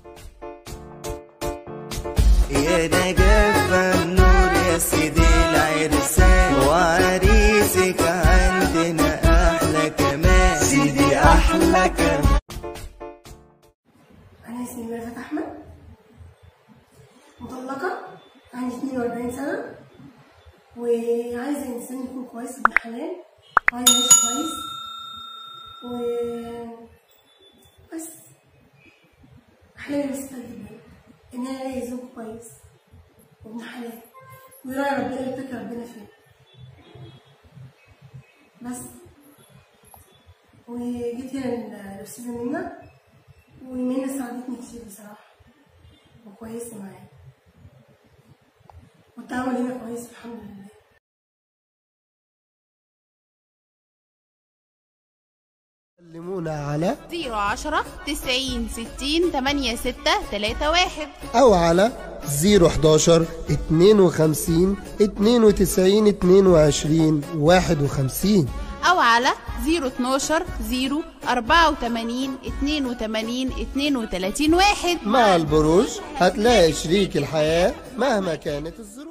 يا نجف النور يا سيدي العرسان وعريسك عندنا احلى كمان سيدي احلى كمان أنا اسمي ميرفت أحمد مطلقة عندي 42 سنة وعايزة إنسان يكون كويس ابن حلال وعايز يعيش كويس و بس أحلامي بس جدا إن أنا ألاقي زوج كويس وابن حلال ويراعي ربنا يتقي ربنا فيه بس وجيت هنا الأستاذة منى ومنى ساعدتني كتير بصراحة وكويسة معايا والتعامل هنا كويس الحمد لله كلمونا على 010 90 60 8 6 3 1 أو على 011 52 92 22 51 أو على 012 0 84 82 32 1 مع البروج هتلاقي شريك الحياة مهما كانت الظروف